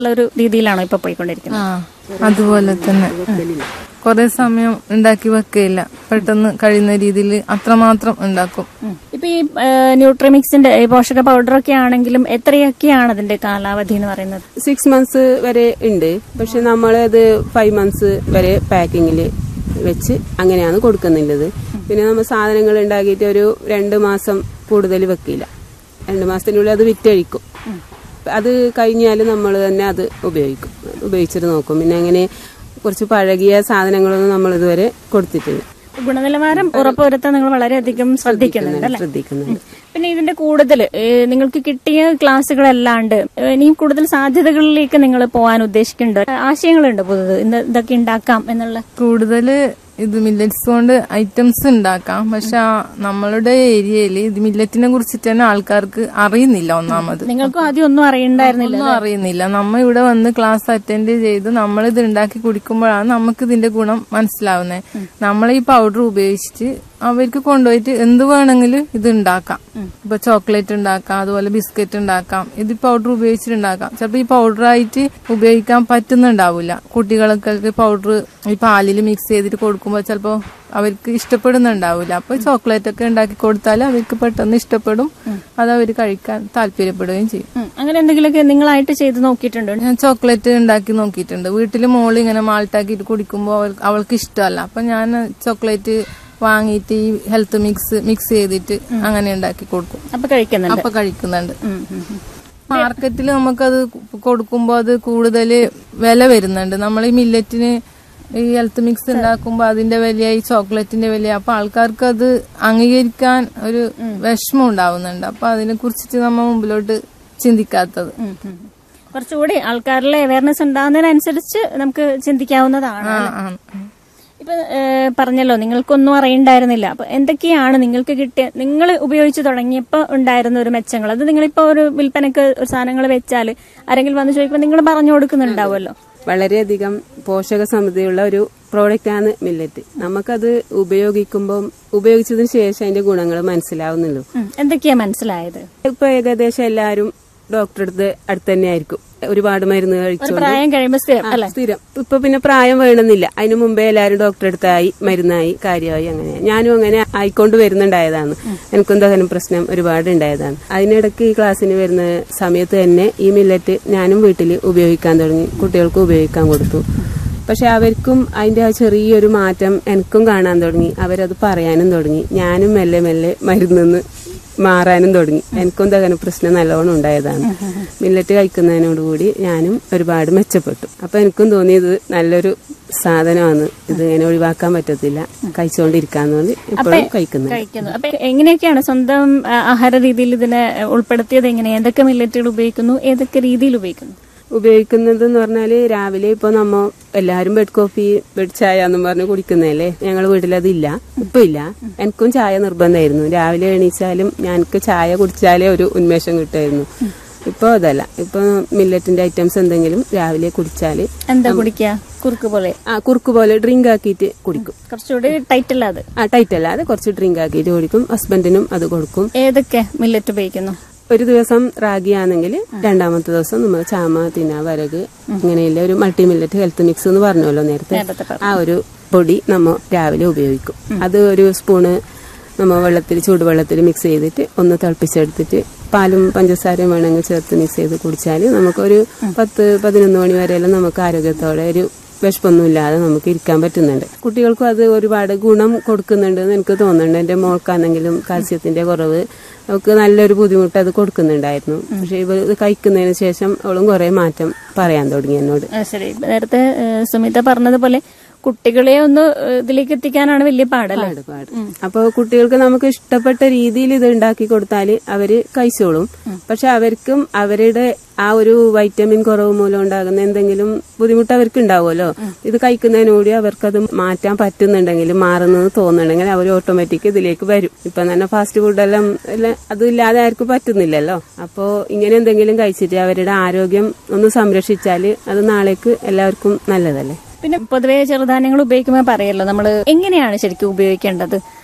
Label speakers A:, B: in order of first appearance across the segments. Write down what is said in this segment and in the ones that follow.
A: ഉള്ള ഒരു രീതിയിലാണോ ഇപ്പൊ പോയിക്കൊണ്ടിരിക്കുന്നത്
B: ആ അതുപോലെ തന്നെ കുറെ സമയം ഉണ്ടാക്കി വെക്കയില്ല പെട്ടെന്ന് കഴിയുന്ന രീതിയിൽ അത്രമാത്രം ഉണ്ടാക്കും
A: ഉം. ഇപ്പൊ ഈ ന്യൂട്രിമിക്സിന്റെ ഈ പോഷക പൗഡർ ഒക്കെ ആണെങ്കിലും എത്രയൊക്കെയാണ് അതിന്റെ കാലാവധി എന്ന് പറയുന്നത്
C: സിക്സ് മന്ത്സ് വരെ ഉണ്ട് പക്ഷെ നമ്മളത് ഫൈവ് മന്ത്സ് വരെ പാക്കിങ്ങിൽ വെച്ച് അങ്ങനെയാണ് കൊടുക്കുന്നുള്ളത് പിന്നെ നമ്മൾ സാധനങ്ങൾ ഉണ്ടാക്കിയിട്ട് ഒരു രണ്ട് മാസം കൂടുതൽ വെക്കില്ല രണ്ട് മാസത്തിനുള്ളിൽ അത് വിറ്റഴിക്കും അത് കഴിഞ്ഞാൽ നമ്മൾ തന്നെ അത് ഉപയോഗിക്കും ഉപയോഗിച്ചിട്ട് നോക്കും പിന്നെ അങ്ങനെ കുറച്ച് പഴകിയ സാധനങ്ങളൊന്നും നമ്മൾ ഇതുവരെ കൊടുത്തിട്ടില്ല
A: ഗുണനിലവാരം ഉറപ്പുവരുത്താൻ നിങ്ങൾ വളരെയധികം ശ്രദ്ധിക്കുന്നുണ്ട് അല്ലെ
C: ശ്രദ്ധിക്കുന്നുണ്ട്
A: പിന്നെ ഇതിന്റെ കൂടുതൽ നിങ്ങൾക്ക് കിട്ടിയ ക്ലാസ്സുകളല്ലാണ്ട് ഏ, ഇനിയും കൂടുതൽ സാധ്യതകളിലേക്ക് നിങ്ങൾ പോകാൻ ഉദ്ദേശിക്കുന്നുണ്ട് ആശയങ്ങളുണ്ട് പുതുത് ഇന്ന് ഇതൊക്കെ ഉണ്ടാക്കാം എന്നുള്ള
B: കൂടുതല് ഇത് മില്ലറ്റ്സ് കൊണ്ട് ഐറ്റംസ് ഉണ്ടാക്കാം പക്ഷെ ആ നമ്മളുടെ ഏരിയയിൽ ഇത് മില്ലറ്റിനെ കുറിച്ചിട്ട് തന്നെ ആൾക്കാർക്ക് അറിയുന്നില്ല ഒന്നാമത്
A: നിങ്ങൾക്കും ആദ്യം ഒന്നും അറിയണ്ടായിരുന്നില്ല
B: ഒന്നും അറിയുന്നില്ല നമ്മ ഇവിടെ വന്ന് ക്ലാസ് അറ്റൻഡ് ചെയ്ത് നമ്മൾ ഇത് ഉണ്ടാക്കി കുടിക്കുമ്പോഴാണ് നമുക്ക് ഇതിന്റെ ഗുണം മനസ്സിലാവുന്നത് നമ്മൾ ഈ പൗഡർ ഉപയോഗിച്ചിട്ട് അവർക്ക് കൊണ്ടുപോയിട്ട് എന്ത് വേണമെങ്കിലും ഇത് ഉണ്ടാക്കാം ഇപ്പൊ ചോക്ലേറ്റ് ഉണ്ടാക്കാം അതുപോലെ ബിസ്ക്കറ്റ് ഉണ്ടാക്കാം ഇത് പൗഡർ ഉപയോഗിച്ചിട്ട് ഉണ്ടാക്കാം ചിലപ്പോ ഈ പൗഡർ ആയിട്ട് ഉപയോഗിക്കാൻ പറ്റുന്നുണ്ടാവില്ല കുട്ടികൾക്ക് പൗഡർ ഈ പാലിൽ മിക്സ് ചെയ്തിട്ട് കൊടുക്കുമ്പോൾ ചിലപ്പോ അവർക്ക് ഇഷ്ടപ്പെടുന്നുണ്ടാവില്ല അപ്പൊ ചോക്ലേറ്റ് ഒക്കെ ഉണ്ടാക്കി കൊടുത്താൽ അവർക്ക് പെട്ടെന്ന് ഇഷ്ടപ്പെടും അത് അവർ കഴിക്കാൻ താല്പര്യപ്പെടുകയും ചെയ്യും
A: ഉം. അങ്ങനെ എന്തെങ്കിലുമൊക്കെ നിങ്ങളായിട്ട് ചെയ്ത് നോക്കിയിട്ടുണ്ടോ
B: ഞാൻ ചോക്ലേറ്റ് ഉണ്ടാക്കി നോക്കിയിട്ടുണ്ട് വീട്ടിൽ മോള് ഇങ്ങനെ മാൾട്ടാക്കിയിട്ട് കുടിക്കുമ്പോൾ അവൾ അവൾക്ക് ഇഷ്ടമല്ല അപ്പൊ ഞാൻ ചോക്ലേറ്റ് വാങ്ങിയിട്ട് ഈ ഹെൽത്ത് മിക്സ് മിക്സ് ചെയ്തിട്ട് അങ്ങനെ ഉണ്ടാക്കി കൊടുക്കും
A: അപ്പൊ കഴിക്കുന്നുണ്ട്
B: അപ്പൊ കഴിക്കുന്നുണ്ട്
A: ഉം, ഉം, ഉം.
B: മാർക്കറ്റിൽ നമുക്കത് കൊടുക്കുമ്പോൾ അത് കൂടുതൽ വില വരുന്നുണ്ട് നമ്മൾ ഈ മില്ലറ്റിന് ഈ ഹെൽത്ത് മിക്സ് ഉണ്ടാക്കുമ്പോൾ അതിന്റെ വില ഈ ചോക്ലേറ്റിന്റെ വില അപ്പൊ ആൾക്കാർക്ക് അത് അംഗീകരിക്കാൻ ഒരു വിഷമം ഉണ്ടാവുന്നുണ്ട് അപ്പൊ അതിനെ കുറിച്ചിട്ട് നമ്മൾ മുമ്പിലോട്ട് ചിന്തിക്കാത്തത്
A: ഉം, ഉം. കുറച്ചുകൂടി ആൾക്കാരിലെ അവയർനെസ് ഉണ്ടാകുന്നതിനനുസരിച്ച് നമുക്ക് ചിന്തിക്കാവുന്നതാണ്
B: ആ,
A: അല്ലേ?
B: ആ, ആ.
A: ഇപ്പൊ ഏഹ്, പറഞ്ഞല്ലോ നിങ്ങൾക്കൊന്നും അറിയണ്ടായിരുന്നില്ല അപ്പൊ എന്തൊക്കെയാണ് നിങ്ങൾക്ക് കിട്ടിയ നിങ്ങൾ ഉപയോഗിച്ച് തുടങ്ങിയപ്പോ ഉണ്ടായിരുന്ന ഒരു മെച്ചങ്ങൾ അത് നിങ്ങളിപ്പോ ഒരു വിൽപ്പനക്ക് ഒരു സാധനങ്ങൾ വെച്ചാൽ ആരെങ്കിലും വന്ന് ചോദിക്കുമ്പോൾ നിങ്ങൾ പറഞ്ഞു കൊടുക്കുന്നുണ്ടാവുമല്ലോ
C: വളരെയധികം പോഷക സമൃദ്ധിയുള്ള ഒരു പ്രോഡക്റ്റാണ് മില്ലറ്റ് നമുക്കത് ഉപയോഗിക്കുമ്പോൾ ഉപയോഗിച്ചതിന് ശേഷം അതിന്റെ ഗുണങ്ങൾ മനസ്സിലാവുന്നുള്ളൂ
A: ഉം. എന്തൊക്കെയാ മനസ്സിലായത്
C: ഇപ്പൊ ഏകദേശം എല്ലാവരും ഡോക്ടറെ അടുത്ത് അടുത്ത് തന്നെ ആയിരിക്കും ഒരുപാട് മരുന്ന്
A: ഒരു
C: കഴിച്ചു
A: പ്രായം കഴിയുമ്പോൾ സ്ഥിരം അല്ലെ
C: സ്ഥിരം ഇപ്പൊ പിന്നെ പ്രായം വേണമെന്നില്ല അതിനു മുമ്പേ എല്ലാവരും ഡോക്ടറെ അടുത്തായി മരുന്നായി കാര്യമായി അങ്ങനെ ഞാനും അങ്ങനെ ആയിക്കൊണ്ട് വരുന്നുണ്ടായതാണ് എനിക്കും എന്തെങ്കിലും പ്രശ്നം ഒരുപാട് ഉണ്ടായതാണ് അതിനിടയ്ക്ക് ഈ ക്ലാസ്സിന് വരുന്ന സമയത്ത് തന്നെ ഈ മില്ലറ്റ് ഞാനും വീട്ടിൽ ഉപയോഗിക്കാൻ തുടങ്ങി കുട്ടികൾക്ക് ഉപയോഗിക്കാൻ കൊടുത്തു പക്ഷെ അവർക്കും അതിന്റെ ആ ചെറിയൊരു മാറ്റം എനിക്കും കാണാൻ തുടങ്ങി അവരത് പറയാനും തുടങ്ങി ഞാനും മെല്ലെ മെല്ലെ മരുന്നിന്ന് മാറാനും തുടങ്ങി എനിക്കും തകന പ്രശ്നം നല്ലോണം ഉണ്ടായതാണ് മില്ലറ്റ് കഴിക്കുന്നതിനോടുകൂടി ഞാനും ഒരുപാട് മെച്ചപ്പെട്ടു അപ്പൊ എനിക്കും തോന്നിയത് നല്ലൊരു സാധനമാണ് ഇത് ഇങ്ങനെ ഒഴിവാക്കാൻ പറ്റത്തില്ല കഴിച്ചുകൊണ്ടിരിക്കാന്നുകൊണ്ട് ഇപ്പോഴും കഴിക്കുന്നത്
A: കഴിക്കുന്നു അപ്പൊ എങ്ങനെയൊക്കെയാണ് സ്വന്തം ആ, ആഹാര രീതിയിൽ ഇതിനെ ഉൾപ്പെടുത്തിയത് എങ്ങനെ ഏതൊക്കെ മില്ലറ്റുകൾ ഉപയോഗിക്കുന്നു ഏതൊക്കെ രീതിയിൽ ഉപയോഗിക്കുന്നു
C: ഉപയോഗിക്കുന്നത് എന്ന് പറഞ്ഞാല് രാവിലെ ഇപ്പൊ നമ്മ എല്ലാരും ബെഡ് കോഫി ബെഡ് ചായ എന്നും പറഞ്ഞ് കുടിക്കുന്നതല്ലേ ഞങ്ങൾ വീട്ടിലതില്ല ഇപ്പൊ ഇല്ല എനിക്കും ചായ നിർബന്ധമായിരുന്നു രാവിലെ എണീച്ചാലും ഞങ്ങൾക്ക് ചായ കുടിച്ചാലേ ഒരു ഉന്മേഷം കിട്ടുമായിരുന്നു ഇപ്പൊ അതല്ല ഇപ്പൊ മില്ലറ്റിന്റെ ഐറ്റംസ് എന്തെങ്കിലും രാവിലെ കുടിച്ചാല്
A: എന്താ കുടിക്കുക കുറുക്ക് പോലെ
C: ആ കുറുക്ക് പോലെ ഡ്രിങ്ക് ആക്കിയിട്ട് കുടിക്കും
A: കുറച്ചുകൂടി ടൈറ്റ് അല്ല അത്
C: ആ ടൈറ്റ് അല്ലാതെ കുറച്ച് ഡ്രിങ്ക് ആക്കിയിട്ട് കുടിക്കും ഹസ്ബൻഡിനും അത് കൊടുക്കും
A: ഏതൊക്കെ മില്ലറ്റ് ഉപയോഗിക്കുന്നു
C: ഒരു ദിവസം റാഗി ആണെങ്കിൽ രണ്ടാമത്തെ ദിവസം നമ്മൾ ചാമ തിന വരക് ഇങ്ങനെയുള്ള ഒരു മൾട്ടി മില്ലറ്റ് ഹെൽത്ത് മിക്സ് എന്ന് പറഞ്ഞല്ലോ നേരത്തെ
A: നേരത്തെ പറഞ്ഞു.
C: ആ ഒരു പൊടി നമ്മൾ രാവിലെ ഉപയോഗിക്കും അത് ഒരു സ്പൂണ് നമ്മൾ വെള്ളത്തിൽ ചൂടുവെള്ളത്തിൽ മിക്സ് ചെയ്തിട്ട് ഒന്ന് തിളപ്പിച്ചെടുത്തിട്ട് പാലും പഞ്ചസാരയും വേണമെങ്കിൽ ചേർത്ത് മിക്സ് ചെയ്ത് കുടിച്ചാൽ നമുക്കൊരു പത്ത് പതിനൊന്ന് മണി വരെയെല്ലാം നമുക്ക് ആരോഗ്യത്തോടെ ഒരു വിഷമൊന്നും ഇല്ലാതെ നമുക്ക് ഇരിക്കാൻ പറ്റുന്നുണ്ട് കുട്ടികൾക്കും അത് ഒരുപാട് ഗുണം കൊടുക്കുന്നുണ്ട് എന്ന് എനിക്ക് തോന്നുന്നുണ്ട് എൻ്റെ മോൾക്കാണെങ്കിലും കാൽസ്യത്തിന്റെ കുറവ് അവൾക്ക് നല്ലൊരു ബുദ്ധിമുട്ട് അത് കൊടുക്കുന്നുണ്ടായിരുന്നു പക്ഷെ ഇവ ഇത് കഴിക്കുന്നതിന് ശേഷം അവളും കുറെ മാറ്റം പറയാൻ തുടങ്ങി എന്നോട്
A: ആ, ശരി നേരത്തെ ഏ, സുമിത പറഞ്ഞതുപോലെ കുട്ടികളെ ഒന്ന് ഏ, ഇതിലേക്ക് എത്തിക്കാനാണ് വലിയ പാടല്ലേ
C: പാട് പാട് അപ്പോൾ കുട്ടികൾക്ക് നമുക്ക് ഇഷ്ടപ്പെട്ട രീതിയിൽ ഇത് ഉണ്ടാക്കി കൊടുത്താൽ അവര് കഴിച്ചോളും പക്ഷെ അവർക്കും അവരുടെ ആ ഒരു വൈറ്റമിൻ കുറവ് മൂലം ഉണ്ടാകുന്ന എന്തെങ്കിലും ബുദ്ധിമുട്ട് അവർക്ക് ഉണ്ടാവുമല്ലോ ഇത് കഴിക്കുന്നതിനോടി അവർക്കത് മാറ്റാൻ പറ്റുന്നുണ്ടെങ്കിൽ മാറുന്നെന്ന് തോന്നുന്നുണ്ടെങ്കിൽ അവർ ഓട്ടോമാറ്റിക് ഇതിലേക്ക് വരും ഇപ്പൊ തന്നെ ഫാസ്റ്റ് ഫുഡെല്ലാം എല്ലാം അതില്ലാതെ ആർക്കും പറ്റുന്നില്ലല്ലോ അപ്പോൾ ഇങ്ങനെ എന്തെങ്കിലും കഴിച്ചിട്ട് അവരുടെ ആരോഗ്യം ഒന്ന് സംരക്ഷിച്ചാൽ അത് നാളേക്ക് എല്ലാവർക്കും നല്ലതല്ലേ
A: പിന്നെ പൊതുവെ ചെറുധാന്യങ്ങൾ ഉപയോഗിക്കുമ്പോൾ പറയല്ലോ നമ്മൾ എങ്ങനെയാണ് ശരിക്കും ഉപയോഗിക്കേണ്ടത്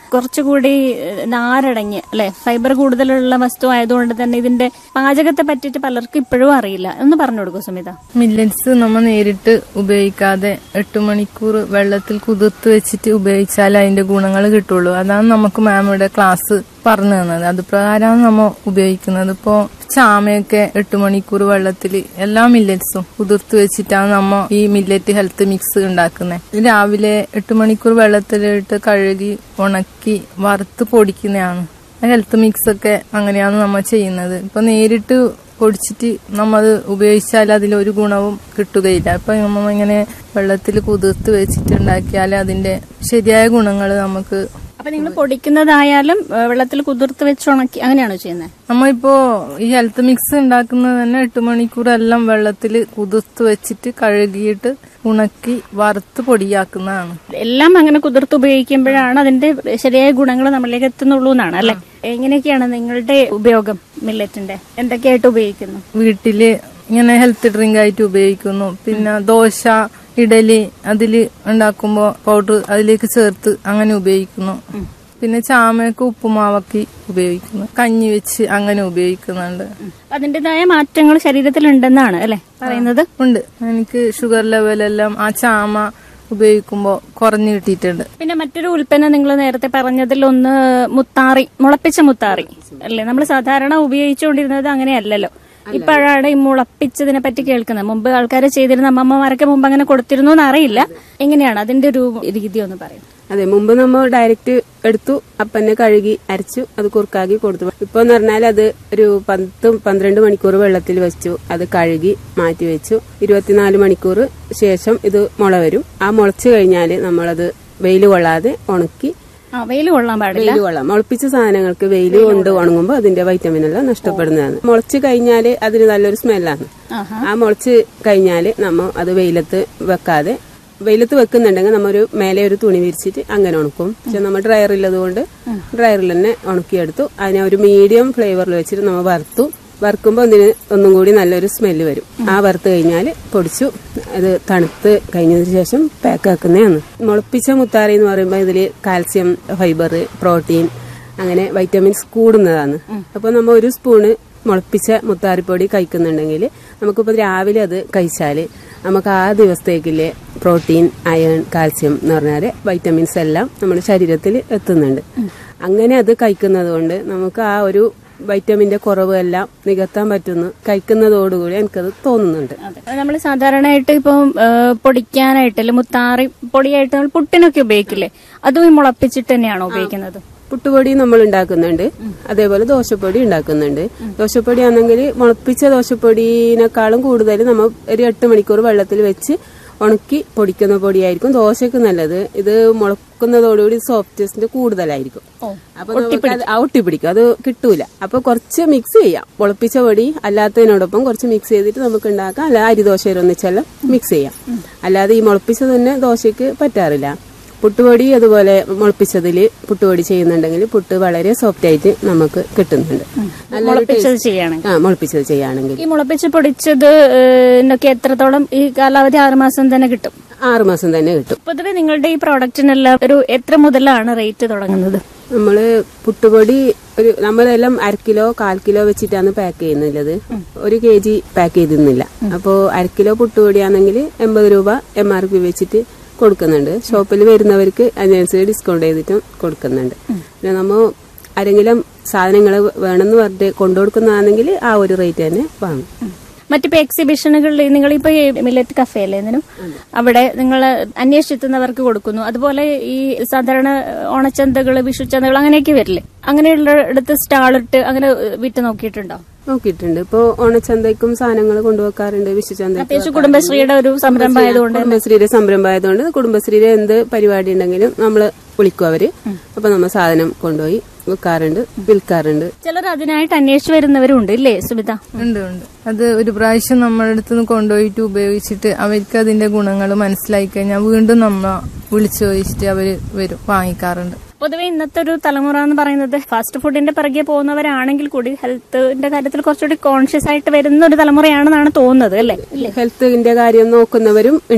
A: കുറച്ചുകൂടി ഏഹ്, നാരടങ്ങിയ അല്ലെ ഫൈബർ കൂടുതലുള്ള വസ്തു ആയതുകൊണ്ട് തന്നെ ഇതിന്റെ പാചകത്തെ പറ്റിയിട്ട് പലർക്കും ഇപ്പോഴും അറിയില്ല എന്ന് പറഞ്ഞു കൊടുക്കൂ സുമിത
B: മില്ലറ്റ്സ് നമ്മൾ നേരിട്ട് ഉപയോഗിക്കാതെ എട്ട് മണിക്കൂർ വെള്ളത്തിൽ കുതിർത്ത് വെച്ചിട്ട് ഉപയോഗിച്ചാൽ അതിന്റെ ഗുണങ്ങൾ കിട്ടുള്ളൂ അതാണ് നമുക്ക് മാമിയുടെ ക്ലാസ് പറഞ്ഞു തന്നത് അത് പ്രകാരമാണ് നമ്മൾ ഉപയോഗിക്കുന്നത് ഇപ്പോ ചാമയൊക്കെ എട്ട് മണിക്കൂർ വെള്ളത്തിൽ എല്ലാ മില്ലറ്റ്സും കുതിർത്ത് വെച്ചിട്ടാണ് നമ്മ ഈ മില്ലറ്റ് ഹെൽത്ത് മിക്സ് ഉണ്ടാക്കുന്നത് രാവിലെ എട്ട് മണിക്കൂർ വെള്ളത്തിലിട്ട് കഴുകി ഉണക്കി വറുത്ത് പൊടിക്കുന്നതാണ് ഹെൽത്ത് മിക്സ് ഒക്കെ അങ്ങനെയാണ് നമ്മൾ ചെയ്യുന്നത് ഇപ്പൊ നേരിട്ട് പൊടിച്ചിട്ട് നമ്മൾ ഉപയോഗിച്ചാൽ അതിലൊരു ഗുണവും കിട്ടുകയില്ല ഇപ്പൊ നമ്മൾ ഇങ്ങനെ വെള്ളത്തിൽ കുതിർത്ത് വെച്ചിട്ട് ഉണ്ടാക്കിയാൽ അതിന്റെ ശരിയായ ഗുണങ്ങൾ നമുക്ക്
A: അപ്പൊ നിങ്ങൾ പൊടിക്കുന്നതായാലും ഏഹ്, വെള്ളത്തിൽ കുതിർത്ത് വെച്ച് ഉണക്കി അങ്ങനെയാണോ ചെയ്യുന്നത്
B: നമ്മളിപ്പോ ഈ ഹെൽത്ത് മിക്സ് ഉണ്ടാക്കുന്നത് തന്നെ എട്ട് മണിക്കൂർ എല്ലാം വെള്ളത്തിൽ കുതിർത്ത് വെച്ചിട്ട് കഴുകിയിട്ട് ഉണക്കി വറുത്ത് പൊടിയാക്കുന്നതാണ്
A: എല്ലാം അങ്ങനെ കുതിർത്ത് ഉപയോഗിക്കുമ്പോഴാണ് അതിന്റെ ശരിയായ ഗുണങ്ങൾ നമ്മളിലേക്ക് എത്തുന്നുള്ളൂ എന്നാണ് അല്ലെ എങ്ങനെയൊക്കെയാണ് നിങ്ങളുടെ ഉപയോഗം മില്ലറ്റിന്റെ എന്തൊക്കെയായിട്ട് ഉപയോഗിക്കുന്നു
B: വീട്ടില് ഇങ്ങനെ ഹെൽത്ത് ഡ്രിങ്ക് ആയിട്ട് ഉപയോഗിക്കുന്നു പിന്നെ ദോശ ഇഡലി അതില് ഉണ്ടാക്കുമ്പോ പൗഡർ അതിലേക്ക് ചേർത്ത് അങ്ങനെ ഉപയോഗിക്കുന്നു പിന്നെ ചാമയൊക്കെ ഉപ്പുമാവാക്കി ഉപയോഗിക്കുന്നു കഞ്ഞി വെച്ച് അങ്ങനെ ഉപയോഗിക്കുന്നുണ്ട്
A: അതിന്റേതായ മാറ്റങ്ങൾ ശരീരത്തിൽ ഉണ്ടെന്നാണ് അല്ലെ പറയുന്നത്
B: ഉണ്ട് എനിക്ക് ഷുഗർ ലെവലെല്ലാം ആ ചാമ ഉപയോഗിക്കുമ്പോ കുറഞ്ഞു കിട്ടിയിട്ടുണ്ട്
A: പിന്നെ മറ്റൊരു ഉൽപ്പന്നം നിങ്ങൾ നേരത്തെ പറഞ്ഞതിൽ ഒന്ന് മുത്താറി മുളപ്പിച്ച മുത്താറി അല്ലേ നമ്മൾ സാധാരണ ഉപയോഗിച്ചുകൊണ്ടിരുന്നത് അങ്ങനെയല്ലല്ലോ ഇപ്പോഴാണ് ഈ മുളപ്പിച്ചതിനെ പറ്റി കേൾക്കുന്നത് മുമ്പ് ആൾക്കാർ ചെയ്തിരുന്ന അമ്മമ്മമാരൊക്കെ മുമ്പ് അങ്ങനെ കൊടുത്തിരുന്നു എന്ന് അറിയില്ല എങ്ങനെയാണ് അതിന്റെ ഒരു രീതി ഒന്ന് പറയും
C: അതെ മുമ്പ് നമ്മൾ ഡയറക്റ്റ് എടുത്തു അപ്പന്നെ കഴുകി അരച്ചു അത് കുറുക്കാക്കി കൊടുത്തു ഇപ്പൊ എന്ന് പറഞ്ഞാൽ അത് ഒരു പത്ത് പന്ത്രണ്ട് മണിക്കൂർ വെള്ളത്തിൽ വെച്ചു അത് കഴുകി മാറ്റി വെച്ചു ഇരുപത്തിനാല് മണിക്കൂർ ശേഷം ഇത് മുള വരും ആ മുളച്ചു കഴിഞ്ഞാൽ നമ്മളത് വെയിൽ കൊള്ളാതെ ഉണക്കി
A: ആ വെയിൽ കൊള്ളാൻ പാടില്ല
C: വെയിൽ കൊള്ളാം മുളപ്പിച്ച സാധനങ്ങൾക്ക് വെയിൽ കൊണ്ട് ഉണങ്ങുമ്പോൾ അതിന്റെ വൈറ്റമിൻ എല്ലാം നഷ്ടപ്പെടുന്നതാണ് മുളച്ച് കഴിഞ്ഞാല് അതിന് നല്ലൊരു സ്മെല്ലാണ്
A: ആഹാ.
C: ആ മുളച്ച് കഴിഞ്ഞാല് നമ്മ അത് വെയിലത്ത് വെക്കാതെ വെയിലത്ത് വെക്കുന്നുണ്ടെങ്കിൽ നമ്മ ഒരു മേലെ ഒരു തുണി വിരിച്ചിട്ട് അങ്ങനെ ഉണക്കും പക്ഷെ നമ്മൾ ഡ്രയർ ഉള്ളത് ഡ്രയറിൽ തന്നെ ഉണക്കിയെടുത്തു അതിനെ ഒരു മീഡിയം ഫ്ലേവറിൽ വെച്ചിട്ട് നമ്മൾ വറുത്തു വറുക്കുമ്പോൾ അതിന് ഒന്നും കൂടി നല്ലൊരു സ്മെല്ല് വരും ആ വറുത്ത് കഴിഞ്ഞാൽ പൊടിച്ചു അത് തണുത്ത് കഴിഞ്ഞതിന് ശേഷം പാക്ക് ആക്കുന്നതാണ് മുളപ്പിച്ച മുത്താറി എന്ന് പറയുമ്പോൾ ഇതിൽ കാൽസ്യം ഫൈബർ പ്രോട്ടീൻ അങ്ങനെ വൈറ്റമിൻസ് കൂടുന്നതാണ് അപ്പോൾ നമ്മൾ ഒരു സ്പൂണ് മുളപ്പിച്ച മുത്താറിപ്പൊടി കഴിക്കുന്നുണ്ടെങ്കിൽ നമുക്കിപ്പോൾ രാവിലെ അത് കഴിച്ചാൽ നമുക്ക് ആ ദിവസത്തേക്കില്ലേ പ്രോട്ടീൻ അയൺ കാൽസ്യം എന്ന് പറഞ്ഞാൽ വൈറ്റമിൻസ് എല്ലാം നമ്മുടെ ശരീരത്തിൽ എത്തുന്നുണ്ട് അങ്ങനെ അത് കഴിക്കുന്നത് കൊണ്ട് നമുക്ക് ആ ഒരു വൈറ്റമിന്റെ കുറവ് എല്ലാം നികത്താൻ പറ്റുന്നു കഴിക്കുന്നതോടുകൂടി എനിക്കത് തോന്നുന്നുണ്ട്
A: നമ്മൾ സാധാരണയായിട്ട് ഇപ്പം ഏഹ്, പൊടിക്കാനായിട്ട് അല്ലെ മുത്താറി പൊടിയായിട്ട് നമ്മൾ പുട്ടിനൊക്കെ ഉപയോഗിക്കില്ലേ അതും ഈ മുളപ്പിച്ചിട്ട് തന്നെയാണോ ഉപയോഗിക്കുന്നത്
C: പുട്ടുപൊടി നമ്മൾ ഉണ്ടാക്കുന്നുണ്ട് അതേപോലെ ദോശപ്പൊടി ഉണ്ടാക്കുന്നുണ്ട് ദോശപ്പൊടി ആണെങ്കിൽ മുളപ്പിച്ച ദോശപ്പൊടിനേക്കാളും കൂടുതൽ നമ്മൾ ഒരു എട്ട് മണിക്കൂർ വെള്ളത്തിൽ വെച്ച് ഉണക്കി പൊടിക്കുന്ന പൊടിയായിരിക്കും ദോശക്ക് നല്ലത് ഇത് മുളക്കുന്നതോടുകൂടി സോഫ്റ്റ്നെസിന്റെ കൂടുതലായിരിക്കും അപ്പൊ നമുക്ക് അത് ആ ഒട്ടിപ്പിടിക്കും അത് കിട്ടൂല അപ്പൊ കുറച്ച് മിക്സ് ചെയ്യാം മുളപ്പിച്ച പൊടി അല്ലാത്തതിനോടൊപ്പം കുറച്ച് മിക്സ് ചെയ്തിട്ട് നമുക്ക് ഉണ്ടാക്കാം അല്ല അരിദോശയിൽ ഒന്നിച്ചെല്ലാം മിക്സ് ചെയ്യാം അല്ലാതെ ഈ മുളപ്പിച്ചത് തന്നെ ദോശയ്ക്ക് പറ്റാറില്ല പുട്ടുപൊടി അതുപോലെ മുളപ്പിച്ചതിൽ പുട്ടുപൊടി ചെയ്യുന്നുണ്ടെങ്കിൽ പുട്ട് വളരെ സോഫ്റ്റ് ആയിട്ട് നമുക്ക് കിട്ടുന്നുണ്ട് നല്ലൊരു
A: മുളപ്പിച്ചത്
C: taste.
A: ചെയ്യുകയാണെങ്കിൽ
C: ആ മുളപ്പിച്ചത് ചെയ്യുകയാണെങ്കിൽ
A: ഈ മുളപ്പിച്ച് പൊടിച്ചത് എന്നൊക്കെ എത്രത്തോളം ഈ കാലാവധി ആറ് മാസം തന്നെ കിട്ടും
C: ആറ് മാസം തന്നെ കിട്ടും
A: പൊതുവെ നിങ്ങളുടെ ഈ പ്രോഡക്റ്റിനെല്ലാം ഒരു എത്ര മുതലാണ് റേറ്റ് തുടങ്ങുന്നത്
C: നമ്മള് പുട്ടുപൊടി ഒരു നമ്മളെല്ലാം അര കിലോ കാൽ കിലോ വെച്ചിട്ടാണ് പാക്ക് ചെയ്യുന്നുള്ളത് ഒരു കെ ജി പാക്ക് ചെയ്തിരുന്നില്ല അപ്പോ അര കിലോ പുട്ടുപൊടിയാണെങ്കിൽ എൺപത് രൂപ എം ആർ പി വെച്ചിട്ട് കൊടുക്കുന്നുണ്ട് ഷോപ്പിൽ വരുന്നവർക്ക് അതിനനുസരിച്ച് ഡിസ്കൗണ്ട് ചെയ്തിട്ടും കൊടുക്കുന്നുണ്ട് പിന്നെ നമ്മ ആരെങ്കിലും സാധനങ്ങൾ വേണമെന്ന് പറഞ്ഞിട്ട് കൊണ്ടുകൊടുക്കുന്നതാണെങ്കിൽ ആ ഒരു റേറ്റ് തന്നെ വാങ്ങും
A: മറ്റിപ്പോ എക്സിബിഷനുകളിൽ നിങ്ങളിപ്പോ ഈ മില്ലറ്റ് കഫേ അല്ലേ ഇതിനും അവിടെ നിങ്ങൾ അന്വേഷിച്ചെത്തുന്നവർക്ക് കൊടുക്കുന്നു അതുപോലെ ഈ സാധാരണ ഓണച്ചന്തകള് വിഷുച്ചന്തകൾ അങ്ങനെയൊക്കെ വരില്ലേ അങ്ങനെയുള്ള ഇടത്ത് സ്റ്റാളിട്ട് അങ്ങനെ വിറ്റ് നോക്കിയിട്ടുണ്ടോ
C: നോക്കിയിട്ടുണ്ട് ഇപ്പൊ ഓണച്ചന്തയ്ക്കും സാധനങ്ങൾ കൊണ്ടുവെക്കാറുണ്ട് വിഷുചന്തയ്ക്കും
A: പ്രത്യേകിച്ച് കുടുംബശ്രീയുടെ ഒരു സംരംഭം ആയതുകൊണ്ട്
C: കുടുംബശ്രീയുടെ സംരംഭം ആയതുകൊണ്ട് കുടുംബശ്രീയുടെ എന്ത് പരിപാടി ഉണ്ടെങ്കിലും നമ്മള് വിളിക്കും അവര് അപ്പൊ നമ്മൾ സാധനം കൊണ്ടുപോയി വിൽക്കാറുണ്ട് വിൽക്കാറുണ്ട്
A: ചിലർ അതിനായിട്ട് അന്വേഷിച്ചു വരുന്നവരും ഉണ്ട് ഇല്ലേ സുമിത
B: ഉണ്ട് ഉണ്ട് അത് ഒരു പ്രാവശ്യം നമ്മുടെ അടുത്ത് നിന്ന് കൊണ്ടുപോയിട്ട് ഉപയോഗിച്ചിട്ട് അവർക്ക് അതിന്റെ ഗുണങ്ങൾ മനസ്സിലായി കഴിഞ്ഞാൽ വീണ്ടും നമ്മ വിളിച്ചു ചോദിച്ചിട്ട് അവര് വരും വാങ്ങിക്കാറുണ്ട്
A: പൊതുവെ ഇന്നത്തെ ഒരു തലമുറ എന്ന് പറയുന്നത് ഫാസ്റ്റ് ഫുഡിന്റെ പിറകെ പോകുന്നവരാണെങ്കിൽ കൂടി ഹെൽത്തിന്റെ കാര്യത്തിൽ കുറച്ചുകൂടി കോൺഷ്യസ് ആയിട്ട് വരുന്ന ഒരു തലമുറയാണെന്നാണ് തോന്നുന്നത് അല്ലേ
C: ഹെൽത്തിന്റെ കാര്യം നോക്കുന്നവരും ഉണ്ട്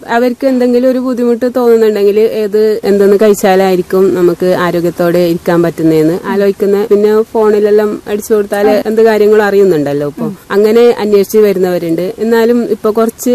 C: അവർക്ക് എന്തെങ്കിലും ഒരു ബുദ്ധിമുട്ട് തോന്നുന്നുണ്ടെങ്കിൽ ഏത് എന്തെന്ന് കഴിച്ചാലായിരിക്കും നമുക്ക് ആരോഗ്യത്തോടെ ഇരിക്കാൻ പറ്റുന്നതെന്ന് ആലോചിക്കുന്ന പിന്നെ ഫോണിലെല്ലാം അടിച്ചു കൊടുത്താൽ എന്ത് കാര്യങ്ങളും അറിയുന്നുണ്ടല്ലോ ഇപ്പൊ അങ്ങനെ അന്വേഷിച്ച് വരുന്നവരുണ്ട് എന്നാലും ഇപ്പൊ കുറച്ച്